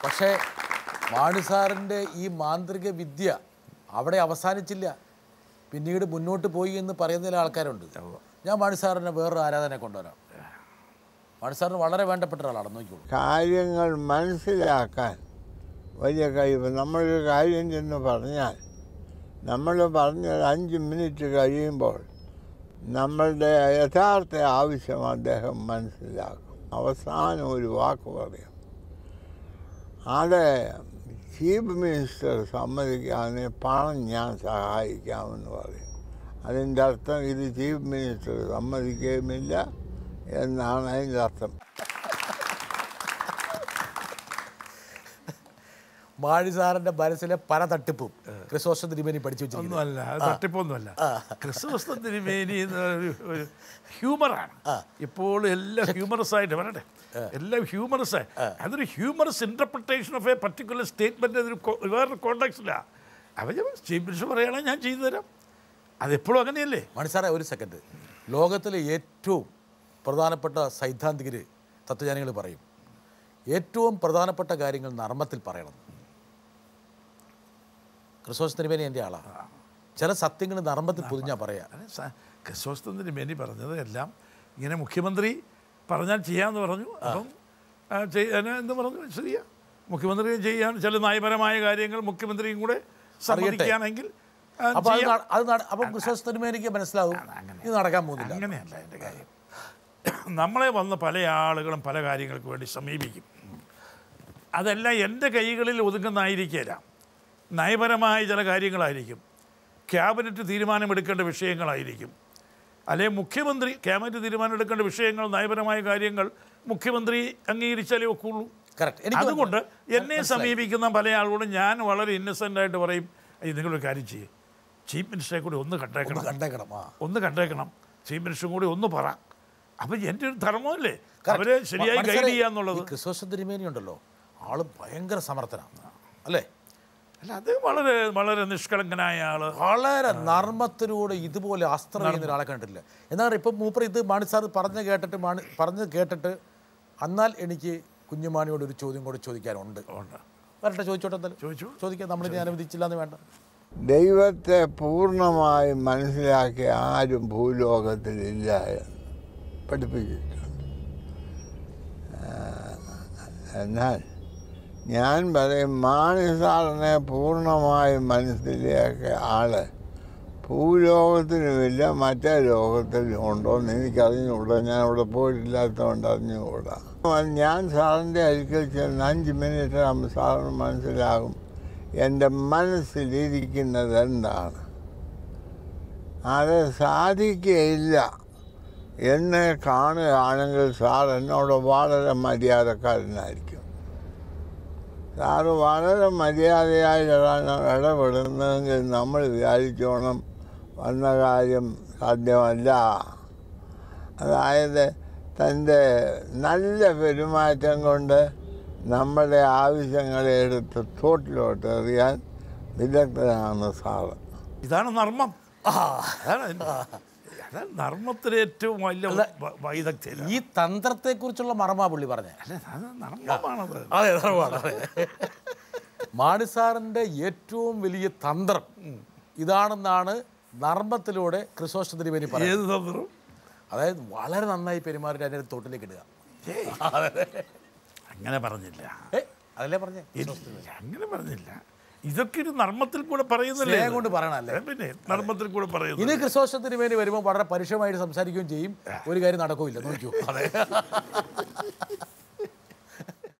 പക്ഷേ മാണി സാറിൻ്റെ ഈ മാന്ത്രിക വിദ്യ അവിടെ അവസാനിച്ചില്ല പിന്നീട് മുന്നോട്ട് പോയി എന്ന് പറയുന്ന ചില ആൾക്കാരുണ്ട് ഞാൻ മാണി സാറിനെ വേറൊരു ആരാധനയെ കൊണ്ടുവരാം മാണി സാറിന് വളരെ വേണ്ടപ്പെട്ട ഒരാളാണ് നോക്കിക്കോളൂ കാര്യങ്ങൾ മനസ്സിലാക്കാൻ വലിയ കഴിവ് നമ്മളൊരു കാര്യം ചെന്ന് പറഞ്ഞാൽ നമ്മൾ പറഞ്ഞ ഒരു അഞ്ച് മിനിറ്റ് കഴിയുമ്പോൾ നമ്മളുടെ യഥാർത്ഥ ആവശ്യം അദ്ദേഹം മനസ്സിലാക്കും അവസാനം ഒരു വാക്ക് പറയും അത് ചീഫ് മിനിസ്റ്റർ സമ്മതിക്കാമെന്ന് പണം ഞാൻ സഹായിക്കാമെന്ന് പറയും അതിൻ്റെ അർത്ഥം ഇത് ചീഫ് മിനിസ്റ്റർ സമ്മതിക്കുകയുമില്ല എന്നാണ് അതിൻ്റെ അർത്ഥം മാണി സാറിൻ്റെ മനസ്സിലെ പല തട്ടിപ്പും ക്രിസോസ്റ്റ തിരുമേനി പഠിച്ചു വെച്ചിരിക്കുന്നു ഒന്നുമല്ല അത് തട്ടിപ്പൊന്നുമല്ല ക്രിസ്തുമസ് തിരുമേനി എന്ന ഒരു ഒരു ഹ്യൂമറാണ് ഇപ്പോൾ എല്ലാം ഹ്യൂമറസ് ആയിട്ട് പറയട്ടെ എല്ലാം ഹ്യൂമറസ് ആയി അതൊരു humorous interpretation of a particular statement അതൊരു കൊ- വേറൊരു കോണ്ടാക്സിലാണ് അവൻ ചീഫ് മിനിസ്റ്റർ പറയുകയാണെങ്കിൽ ഞാൻ ചെയ്തു തരാം അതെപ്പോഴും അങ്ങനെയല്ലേ മാണി സാറേ ഒരു സെക്കൻഡ് ലോകത്തിലെ ഏറ്റവും പ്രധാനപ്പെട്ട സൈദ്ധാന്തികർ തത്വജ്ഞാനികൾ പറയും ഏറ്റവും പ്രധാനപ്പെട്ട കാര്യങ്ങൾ നർമ്മത്തിൽ പറയണം ക്രിസോസ് തിരുമേനി എൻ്റെ ആളാണ് ചില സത്യങ്ങൾ നർമ്മത്തിൽ പൊതിഞ്ഞാ പറയാ അത് സ- ക്രിസ്തോസ് തിരുമേനി പറഞ്ഞത് എല്ലാം ഇങ്ങനെ മുഖ്യമന്ത്രി പറഞ്ഞാൽ ചെയ്യാമെന്ന് പറഞ്ഞു അപ്പം ആ, ചെയ്യാൻ എന്ന് പറഞ്ഞു ശരിയാ മുഖ്യമന്ത്രി ചെയ്യാൻ ചില നയപരമായ കാര്യങ്ങൾ മുഖ്യമന്ത്രിയും കൂടെ സമ്മതിക്കുകയാണെങ്കിൽ ആ, അപ്പോൾ അത് ചെയ്യാം. നട- അത് നട- അപ്പം ക്രിസോസ് തിരുമേനിക്ക് മനസ്സിലാവും ഇത് നടക്കാൻ പോകുന്നില്ല അങ്ങനെയല്ല എൻ്റെ കാര്യം നമ്മളെ വന്ന് പല ആളുകളും പല കാര്യങ്ങൾക്ക് വേണ്ടി സമീപിക്കും അതെല്ലാം എൻ്റെ കൈകളിൽ ഒതുങ്ങുന്നതായിരിക്കില്ല നയപരമായ ചില കാര്യങ്ങളായിരിക്കും ക്യാബിനറ്റ് തീരുമാനമെടുക്കേണ്ട വിഷയങ്ങളായിരിക്കും അല്ലെങ്കിൽ മുഖ്യമന്ത്രി ക്യാബിനറ്റ് തീരുമാനമെടുക്കേണ്ട വിഷയങ്ങൾ നയപരമായ കാര്യങ്ങൾ മുഖ്യമന്ത്രി അംഗീകരിച്ചാലേ ഒക്കുള്ളൂ കറക്റ്റ് എനിക്ക് അതുകൊണ്ട് എന്നെ സമീപിക്കുന്ന പല ആളുകളും ഞാൻ വളരെ ഇന്നസെൻ്റ് ആയിട്ട് പറയും "അയ്യ, നിങ്ങളൊരു കാര്യം ചെയ്യും ചീഫ് മിനിസ്റ്ററെ കൂടി ഒന്ന് കണ്ടേക്കണം കണ്ടേക്കണം ആ ഒന്ന് കണ്ടേക്കണം ചീഫ് മിനിസ്റ്ററും കൂടി ഒന്ന് പറ അപ്പം എൻ്റെ ഒരു ധർമ്മമല്ലേ അവരെ ശരിയായി മനസ്സിലായി. ഗൈഡ് ചെയ്യാന്നുള്ളത് ഈ ക്രിസോസ് തിരുമേനി ഉണ്ടല്ലോ ആള് ഭയങ്കര സമർത്ഥനാണ് അല്ലേ അല്ല അത് വളരെ വളരെ നിഷ്കളങ്കനായ ആള് വളരെ നർമ്മത്തിലൂടെ ഇതുപോലെ അസ്ത്രം ചെയ്യുന്ന ഒരാളെ കണ്ടിട്ടില്ല എന്നാൽ ഇപ്പം മൂപ്പർ ഇത് മാണി സാർ പറഞ്ഞ് കേട്ടിട്ട് മാണി പറഞ്ഞ് കേട്ടിട്ട് എന്നാൽ എനിക്ക് കുഞ്ഞുമാണിയോട് ഒരു ചോദ്യം കൂടി ചോദിക്കാനുണ്ട് ഉണ്ട് വരട്ടെ ചോദിച്ചോട്ടെ എന്തായാലും ചോദിച്ചു ചോദിക്കാൻ നമ്മളിനി അനുവദിച്ചില്ല എന്ന് വേണ്ട ദൈവത്തെ പൂർണ്ണമായി മനസ്സിലാക്കിയ ആരും ഭൂലോകത്തിലില്ല എന്ന് പഠിപ്പിച്ചിട്ടുണ്ട് ആ, എന്നാൽ ഞാൻ പറയും മാണിസാറിനെ പൂർണ്ണമായി മനസ്സിലാക്കിയ ആള് ഭൂലോകത്തിനുമില്ല മറ്റേ ലോകത്തിലും ഉണ്ടോ എന്ന് എനിക്കറിഞ്ഞുകൂടാ ഞാൻ അവിടെ പോയിട്ടില്ലാത്തതുകൊണ്ട് അറിഞ്ഞുകൂടാ ഞാൻ സാറിൻ്റെ അരിക്കൽ ചെന്ന് അഞ്ച് മിനിറ്റ് ആകുമ്പോൾ സാറിന് മനസ്സിലാകും എൻ്റെ മനസ്സിലിരിക്കുന്നത് എന്താണ് അത് സാധിക്കുകയില്ല എന്നെ കാണുകയാണെങ്കിൽ സാർ എന്നോട് വളരെ മര്യാദക്കാരനായിരിക്കും സാറ് വളരെ മര്യാദയായിട്ടാണ് ഇടപെടുന്നതെങ്കിൽ നമ്മൾ വിചാരിച്ചോണം വന്ന കാര്യം സാധ്യമല്ല അതായത് തൻ്റെ നല്ല പെരുമാറ്റം കൊണ്ട് നമ്മുടെ ആവശ്യങ്ങളെ എടുത്ത് തോട്ടിലോട്ട് എറിയാൻ വിദഗ്ധനാണ് സാറ് ഇതാണ് നർമ്മം അതാണ് അതിന്റെ- അതാണ് നർമ്മത്തിലെ ഏറ്റവും വലിയ വ- വൈദഗ്ധ്യത ഈ തന്ത്രത്തെക്കുറിച്ചുള്ള മറമാ പുള്ളി പറഞ്ഞേ അല്ല അത് നർമ്മമാണത് അതെ ധർമ്മമാണ് അതെ മാണി സാറിൻ്റെ ഏറ്റവും വലിയ തന്ത്രം ഇതാണെന്നാണ് നർമ്മത്തിലൂടെ ക്രിസോസ്റ്റ തിരുമേനി പറയുന്നത് ഏത് തന്ത്രം അതായത് വളരെ നന്നായി പെരുമാറി അതിൻ്റെ തോട്ടിലേക്ക് ഇടുക അങ്ങനെ പറഞ്ഞില്ല ഏ അതല്ലേ പറഞ്ഞേ ഇല്ല, അങ്ങനെ പറഞ്ഞില്ല ഇതൊക്കെ ഒരു നർമ്മത്തിൽ കൂടെ പറയുന്നില്ലേ സ്നേഹം കൊണ്ട് പറയണല്ലേ ഏ, പിന്നെ നർമ്മത്തിൽ കൂടെ പറയുന്നു ഇനി ക്രിസോസ്റ്റ തിരുമേനി വരുമ്പോൾ വളരെ പരുഷമായിട്ട് സംസാരിക്കുകയും ചെയ്യും ഒരു കാര്യം നടക്കുകയില്ല നോക്കൂ അതെ